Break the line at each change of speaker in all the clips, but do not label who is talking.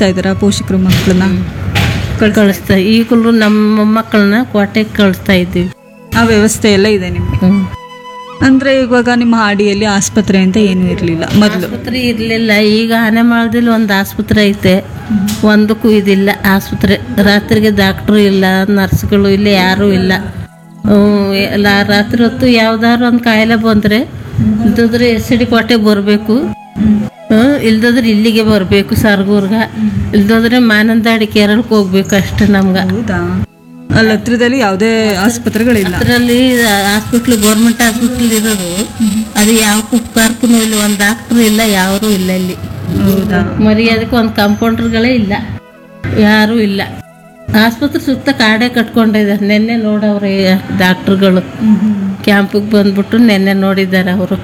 ಕಳಿಸ್ತಾ ಇದ್ದಾರಾ ಪೋಷಕರು ಮಕ್ಕಳನ್ನ
ಕಳಿಸ್ತಾ ಈಗಲೂ ನಮ್ಮ ಮಕ್ಕಳನ್ನ ಕೋಟೆಗೆ ಕಳಿಸ್ತಾ ಇದ್ದೀವಿ
ಆ ವ್ಯವಸ್ಥೆ ಎಲ್ಲ ಇದೆ ನಿಮ್ಗೆ
ಹ್ಮ್.
ಅಂದ್ರೆ ಇವಾಗ ನಿಮ್ಮ ಹಾಡಿಯಲ್ಲಿ ಆಸ್ಪತ್ರೆ ಅಂತ ಏನೂ ಇರಲಿಲ್ಲ ಮೊದಲು
ಆಸ್ಪತ್ರೆ ಇರಲಿಲ್ಲ ಈಗ ಆನೆಮಾಳದಲ್ಲಿ ಒಂದು ಆಸ್ಪತ್ರೆ ಐತೆ ಒಂದಕ್ಕೂ ಇದಿಲ್ಲ ಆಸ್ಪತ್ರೆ ರಾತ್ರಿಗೆ ಡಾಕ್ಟ್ರು ಇಲ್ಲ ನರ್ಸ್ಗಳು ಇಲ್ಲ ಯಾರೂ ಇಲ್ಲ ಹ್ಮ್, ಎಲ್ಲ ರಾತ್ರಿ ಹೊತ್ತು ಯಾವ್ದಾದ್ರು ಒಂದು ಕಾಯಿಲೆ ಬಂದರೆ ಇಲ್ದಿದ್ರೆ ಎಸ್ ಡಿ ಕೋಟೆ ಬರಬೇಕು ಇಲ್ದಿದ್ರೆ ಇಲ್ಲಿಗೆ ಬರಬೇಕು ಸರ್ಗೂರ್ಗ ಇಲ್ದಿದ್ರೆ ಮಾನಂದಾಡಿ ಕೇರಳಕ್ಕೆ ಹೋಗ್ಬೇಕು ಅಷ್ಟೇ ನಮ್ಗೆ
ಹೌದಾ ಅಲ್ಲಿ ಹತ್ರದಲ್ಲಿ ಯಾವುದೇ ಆಸ್ಪತ್ರೆಗಳಿಲ್ಲ
ಅದರಲ್ಲಿ ಹಾಸ್ಪಿಟ್ಲ್ ಗೌರ್ಮೆಂಟ್ ಹಾಸ್ಪಿಟ್ಲ್ ಇರೋದು ಅದು ಯಾವ ಕುಕ್ಕರ್ಕು ಇಲ್ಲ ಒಂದು ಡಾಕ್ಟ್ರು ಇಲ್ಲ ಯಾರೂ ಇಲ್ಲ ಇಲ್ಲಿ
ಹೌದಾ
ಮರ್ಯಾದಕ್ಕೆ ಒಂದು ಕಾಂಪೌಂಡರ್ಗಳೇ ಇಲ್ಲ ಯಾರೂ ಇಲ್ಲ ಆಸ್ಪತ್ರೆ ಸುತ್ತ ಕಾಡೆ ಕಟ್ಕೊಂಡಿದ್ದಾರೆ ನಿನ್ನೆ ನೋಡವ್ರೆ ಡಾಕ್ಟ್ರುಗಳು ಕ್ಯಾಂಪಿಗೆ ಬಂದ್ಬಿಟ್ಟು ನಿನ್ನೆ ನೋಡಿದ್ದಾರೆ ಅವರು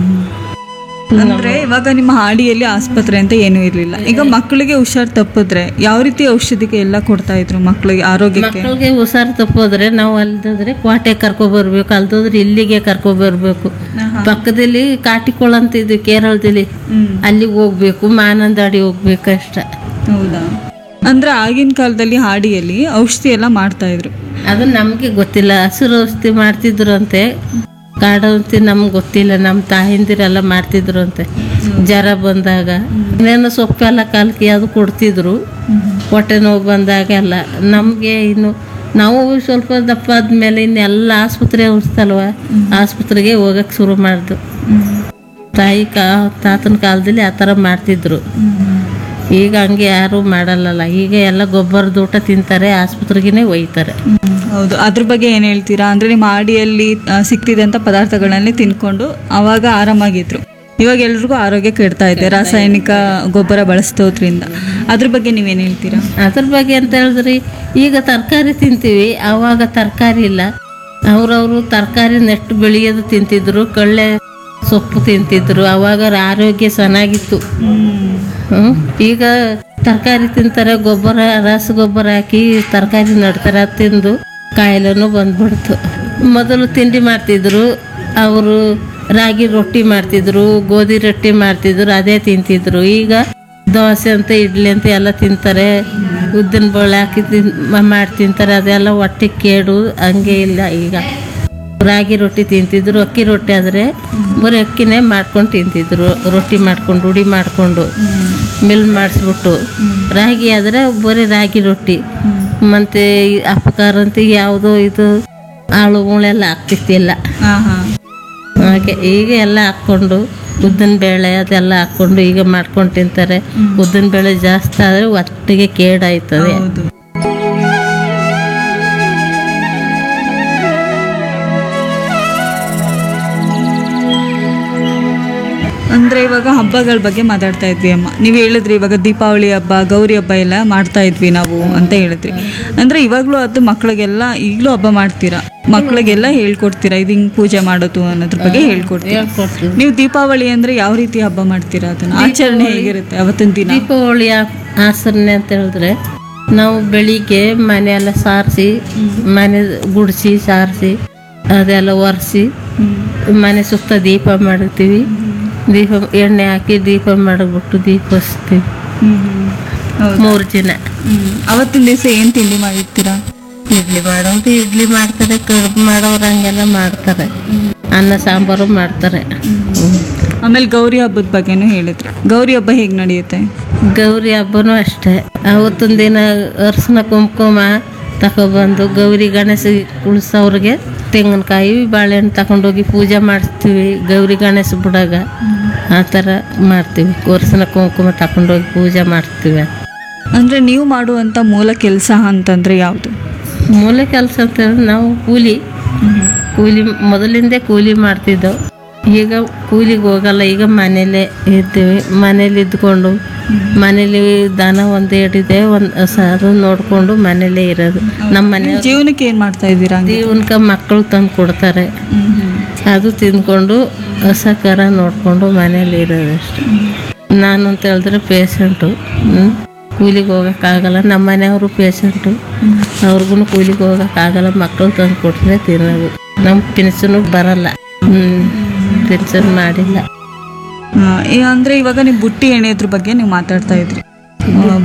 ಅಂದ್ರೆ ಇವಾಗ ನಿಮ್ಮ ಹಾಡಿಯಲ್ಲಿ ಆಸ್ಪತ್ರೆ ಅಂತ ಏನೂ ಇರಲಿಲ್ಲ ಈಗ ಮಕ್ಕಳಿಗೆ ಹುಷಾರ್ ತಪ್ಪಿದ್ರೆ ಯಾವ ರೀತಿ ಔಷಧಿಗೆ ಎಲ್ಲ ಕೊಡ್ತಾ ಇದ್ರು ಮಕ್ಕಳಿಗೆ ಆರೋಗ್ಯಕ್ಕೆ
ಮಕ್ಕಳಿಗೆ ಹುಷಾರು ತಪ್ಪೋದ್ರೆ ನಾವು ಅಲ್ದಿದ್ರೆ ಕೋಟೆ ಕರ್ಕೊಬರ್ಬೇಕು ಅಲ್ದಿದ್ರೆ ಇಲ್ಲಿಗೆ ಕರ್ಕೊಬರ್ಬೇಕು ಪಕ್ಕದಲ್ಲಿ ಕಾಟಿಕೊಳ ಅಂತ ಇದೆ ಕೇರಳದಲ್ಲಿ
ಹ್ಮ್
ಅಲ್ಲಿಗೆ ಹೋಗ್ಬೇಕು ಮಾನಂದಾಡಿ ಹೋಗ್ಬೇಕು ಅಷ್ಟೇ
ಹೌದಾ ಅಂದ್ರೆ ಆಗಿನ ಕಾಲದಲ್ಲಿ ಹಾಡಿಯಲ್ಲಿ ಔಷಧಿ ಎಲ್ಲ ಮಾಡ್ತಾ ಇದ್ರು
ಅದು ನಮಗೆ ಗೊತ್ತಿಲ್ಲ ಹಸಿರು ಔಷಧಿ ಮಾಡ್ತಿದ್ರು ಅಂತೆ ಕಾಡು ಔಷಧಿ ನಮ್ಗೆ ಗೊತ್ತಿಲ್ಲ ನಮ್ಮ ತಾಯಿಂದಿರೆಲ್ಲ ಮಾಡ್ತಿದ್ರು ಅಂತೆ ಜ್ವರ ಬಂದಾಗ ಇನ್ನೇನು ಸೊಪ್ಪೆಲ್ಲ ಕಲಕಿ ಅದು ಕೊಡ್ತಿದ್ರು ಹೊಟ್ಟೆ ನೋವು ಬಂದಾಗ ಎಲ್ಲ ನಮಗೆ ಇನ್ನು ನಾವು ಸ್ವಲ್ಪ ದಪ್ಪ ಆದ್ಮೇಲೆ ಇನ್ನೆಲ್ಲ ಆಸ್ಪತ್ರೆ ಉಳಿಸ್ತಲ್ವ ಆಸ್ಪತ್ರೆಗೆ ಹೋಗಕ್ಕೆ ಶುರು ಮಾಡ್ದು ತಾಯಿ ಕಾ ತಾತನ ಕಾಲದಲ್ಲಿ ಆ ಥರ ಮಾಡ್ತಿದ್ರು ಈಗ ಹಂಗೆ ಯಾರೂ ಮಾಡಲ್ಲಲ್ಲ ಈಗ ಎಲ್ಲ ಗೊಬ್ಬರದ ಊಟ ತಿಂತಾರೆ ಆಸ್ಪತ್ರೆಗೆ ಒಯ್ತಾರೆ
ಹೌದು ಅದ್ರ ಬಗ್ಗೆ ಏನು ಹೇಳ್ತೀರಾ ಅಂದ್ರೆ ನಿಮ್ಮ ಹಾಡಿಯಲ್ಲಿ ಆ, ಸಿಗ್ತಿದ್ದಂಥ ಪದಾರ್ಥಗಳನ್ನೇ ತಿನ್ಕೊಂಡು ಅವಾಗ ಆರಾಮಾಗಿದ್ರು ಇವಾಗ ಎಲ್ರಿಗೂ ಆರೋಗ್ಯ ಕೆಡ್ತಾ ಇದೆ ರಾಸಾಯನಿಕ ಗೊಬ್ಬರ ಬಳಸೋದ್ರಿಂದ ಅದ್ರ ಬಗ್ಗೆ ನೀವೇನು ಹೇಳ್ತೀರಾ
ಅದ್ರ ಬಗ್ಗೆ ಅಂತ ಹೇಳಿದ್ರಿ ಈಗ ತರಕಾರಿ ತಿಂತೀವಿ ಆವಾಗ ತರಕಾರಿ ಇಲ್ಲ ಅವ್ರವರು ತರಕಾರಿ ನೆಟ್ಟು ಬೆಳೆಯೋದು ತಿಂತಿದ್ರು ಕಳ್ಳೆ ಸೊಪ್ಪು ತಿಂತಿದ್ರು ಅವಾಗ ಆರೋಗ್ಯ ಚೆನ್ನಾಗಿತ್ತು ಹ್ಮ್. ಈಗ ತರಕಾರಿ ತಿಂತಾರೆ ಗೊಬ್ಬರ ರಸಗೊಬ್ಬರ ಹಾಕಿ ತರಕಾರಿ ನಡ್ತಾರೆ ಅದು ತಿಂದು ಕಾಯಿಲೆನೂ ಬಂದ್ಬಿಡ್ತು ಮೊದಲು ತಿಂಡಿ ಮಾಡ್ತಿದ್ರು ಅವರು ರಾಗಿ ರೊಟ್ಟಿ ಮಾಡ್ತಿದ್ರು ಗೋಧಿ ರೊಟ್ಟಿ ಮಾಡ್ತಿದ್ರು ಅದೇ ತಿಂತಿದ್ರು ಈಗ ದೋಸೆ ಅಂತ ಇಡ್ಲಿ ಅಂತ ಎಲ್ಲ ತಿಂತಾರೆ ಉದ್ದಿನ ಬೇಳೆ ಹಾಕಿ ತಿನ್ ಮಾಡಿ ತಿಂತಾರೆ ಅದೆಲ್ಲ ಹೊಟ್ಟೆ ಕೇಡು ಹಂಗೆ ಇಲ್ಲ ಈಗ ರಾಗಿ ರೊಟ್ಟಿ ತಿಂತಿದ್ರು ಅಕ್ಕಿ ರೊಟ್ಟಿ ಆದರೆ ಬರೀ ಅಕ್ಕಿನೇ ಮಾಡ್ಕೊಂಡು ತಿಂತಿದ್ರು ರೊಟ್ಟಿ ಮಾಡ್ಕೊಂಡು ರೂಢಿ ಮಾಡಿಕೊಂಡು ಮಿಲ್ ಮಾಡಿಸ್ಬಿಟ್ಟು ರಾಗಿ ಆದರೆ ಬರೀ ರಾಗಿ ರೊಟ್ಟಿ ಮತ್ತು ಅಪಕಾರ ಅಂತ ಯಾವುದೋ ಇದು ಆಳು ಉಳೆಲ್ಲ ಹಾಕ್ತಿತ್ತಿಲ್ಲ
ಹಾಂ ಹಾಂ
ಹಾಗೆ ಈಗ ಎಲ್ಲ ಹಾಕ್ಕೊಂಡು ಉದ್ದಿನ ಬೇಳೆ ಅದೆಲ್ಲ ಹಾಕ್ಕೊಂಡು ಈಗ ಮಾಡ್ಕೊಂಡು ತಿಂತಾರೆ ಉದ್ದಿನ ಬೇಳೆ ಜಾಸ್ತಿ ಆದರೆ ಹೊಟ್ಟೆಗೆ ಕೇಡಾಯ್ತದೆ
ಹೌದು ಅಂದ್ರೆ ಇವಾಗ ಹಬ್ಬಗಳ ಬಗ್ಗೆ ಮಾತಾಡ್ತಾ ಇದ್ವಿ ಅಮ್ಮ ನೀವು ಹೇಳಿದ್ರಿ ಇವಾಗ ದೀಪಾವಳಿ ಹಬ್ಬ ಗೌರಿ ಹಬ್ಬ ಎಲ್ಲ ಮಾಡ್ತಾ ಇದ್ವಿ ನಾವು ಅಂತ ಹೇಳಿದ್ರಿ ಅಂದ್ರೆ ಇವಾಗ್ಲೂ ಅದು ಮಕ್ಕಳಿಗೆಲ್ಲ ಈಗಲೂ ಹಬ್ಬ ಮಾಡ್ತೀರಾ ಮಕ್ಕಳಿಗೆಲ್ಲ ಹೇಳ್ಕೊಡ್ತೀರಾ ಇದು ಹಿಂಗ್ ಪೂಜೆ ಮಾಡೋದು ಅನ್ನೋದ್ರ ಬಗ್ಗೆ ಹೇಳ್ಕೊಡ್ತೀರಾ
ಹೇಳ್ಕೊಡ್ತೀವಿ
ನೀವು ದೀಪಾವಳಿ ಅಂದ್ರೆ ಯಾವ ರೀತಿ ಹಬ್ಬ ಮಾಡ್ತೀರಾ ಅದನ್ನ ಆಚರಣೆ ಹೇಗಿರುತ್ತೆ ಅವತ್ತಿನ ದಿನ
ದೀಪಾವಳಿ ಆ- ಆಚರಣೆ ಅಂತ ಹೇಳಿದ್ರೆ ನಾವು ಬೆಳಿಗ್ಗೆ ಮನೆ ಎಲ್ಲ ಸಾರಿಸಿ ಮನೆ ಗುಡಿಸಿ ಸಾರಿಸಿ ಅದೆಲ್ಲ ಒರೆಸಿ ಮನೆ ಸುತ್ತ ದೀಪ ಮಾಡಿರ್ತೀವಿ ದೀಪ ಎಣ್ಣೆ ಹಾಕಿ ದೀಪ ಮಾಡಿಬಿಟ್ಟು ದೀಪ ಹಚ್ತೀವಿ
ಹೌದು
ಮೂರು ಜನ
ಹ್ಮ್. ಅವತ್ತಿನ ದಿವಸ ಏನ್ ತಿಂಡಿ ಮಾಡಿರ್ತೀರಾ
ಇಡ್ಲಿ ಮಾಡೋದು ಇಡ್ಲಿ ಮಾಡ್ತಾರೆ ಕಡುಬು ಮಾಡೋರು ಹಂಗೆಲ್ಲ ಮಾಡ್ತಾರೆ ಅನ್ನ ಸಾಂಬಾರು ಮಾಡ್ತಾರೆ ಹ್ಮ್.
ಆಮೇಲೆ ಗೌರಿ ಹಬ್ಬದ ಬಗ್ಗೆನೂ ಹೇಳಿದ್ರು ಗೌರಿ ಹಬ್ಬ ಹೇಗೆ ನಡೆಯುತ್ತೆ
ಗೌರಿ ಹಬ್ಬನೂ ಅಷ್ಟೇ ಅವತ್ತೊಂದು ದಿನ ಅರ್ಶಿನ ಕುಂಕುಮ ತಗೊಬಂದು ಗೌರಿ ಗಣೇಶ ಉಳಿಸೋರಿಗೆ ತೆಂಗಿನಕಾಯಿ ಬಾಳೆಹಣ್ಣು ತಗೊಂಡೋಗಿ ಪೂಜೆ ಮಾಡಿಸ್ತೀವಿ ಗೌರಿ ಗಣೇಶ ಬಿಡಾಗ ಆ ಥರ ಮಾಡ್ತೀವಿ ಅರ್ಶಿನ ಕುಂಕುಮ ತಗೊಂಡೋಗಿ ಪೂಜೆ ಮಾಡ್ತೀವಿ
ಅಂದ್ರೆ ನೀವು ಮಾಡುವಂತ ಮೂಲ ಕೆಲಸ ಅಂತಂದ್ರೆ ಯಾವುದು
ಮೂಲೆ ಕೆಲಸ ಅಂತ ಹೇಳಿದ್ರೆ ನಾವು ಕೂಲಿ ಕೂಲಿ ಮೊದಲಿಂದೇ ಕೂಲಿ ಮಾಡ್ತಿದ್ದೆವು ಈಗ ಕೂಲಿಗೆ ಹೋಗಲ್ಲ ಈಗ ಮನೇಲೇ ಇರ್ತೀವಿ ಮನೇಲಿ ಇದ್ಕೊಂಡು ಮನೇಲಿ ದನ ಒಂದು ಹಿಡಿದೆ ಒಂದು ಸಾರು ನೋಡಿಕೊಂಡು ಮನೇಲೇ ಇರೋದು ನಮ್ಮ ಮನೆ
ಜೀವನಕ್ಕೆ ಏನ್ ಮಾಡ್ತಾ ಇದ್ದೀರಾ ಹಂಗೆ?
ಜೀವನಕ್ಕೆ ಮಕ್ಕಳು ತಂದು ಕೊಡ್ತಾರೆ ಅದು ತಿಂದ್ಕೊಂಡು ಹಸ ಕರ ನೋಡಿಕೊಂಡು ಮನೇಲಿ ಇರೋದು ಅಷ್ಟೆ ನಾನು ಅಂತ ಹೇಳಿದ್ರೆ ಪೇಷಂಟು ಕೂಲಿಗೆ ಹೋಗೋಕ್ಕಾಗಲ್ಲ ನಮ್ಮ ಮನೆಯವರು ಪೇಷಂಟು ಅವ್ರಿಗೂ ಕೂಲಿಗೆ ಹೋಗೋಕ್ಕಾಗಲ್ಲ ಮಕ್ಕಳು ತಂದು ಕೊಟ್ಟರೆ ತಿನ್ನೋದು ನಮ್ಮ ಪೆನ್ಷನು ಬರಲ್ಲ ಹ್ಞೂ ಪೆನ್ಷನ್ ಮಾಡಿಲ್ಲ
ಆ, ಈ- ಅಂದ್ರೆ ಇವಾಗ ನೀವು ಬುಟ್ಟಿ ಎಣೆಯೋದ್ರ ಬಗ್ಗೆ ನೀವು ಮಾತಾಡ್ತಾ ಇದ್ರಿ ಆ,